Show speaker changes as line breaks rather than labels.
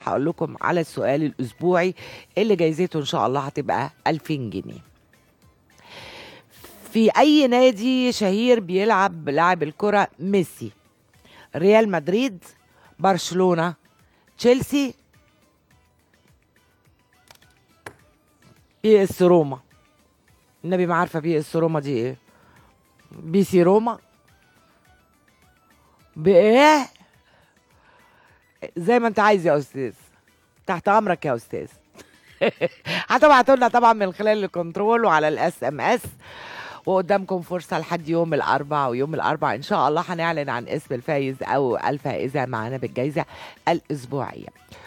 هقول لكم على السؤال الاسبوعي اللي جايزته ان شاء الله هتبقى 2000 جنيه في اي نادي شهير بيلعب لاعب الكره ميسي ريال مدريد برشلونه تشيلسي بي اس روما النبي ما عارفه بي اس روما دي ايه بي سي روما بايه زي ما انت عايز يا استاذ تحت امرك يا استاذ هتبعتوا لنا طبعا من خلال الكنترول وعلى الاس ام اس وقدامكم فرصة لحد يوم الأربعاء ويوم الأربعاء إن شاء الله هنعلن عن اسم الفايز أو الفائزة معانا بالجائزة الأسبوعية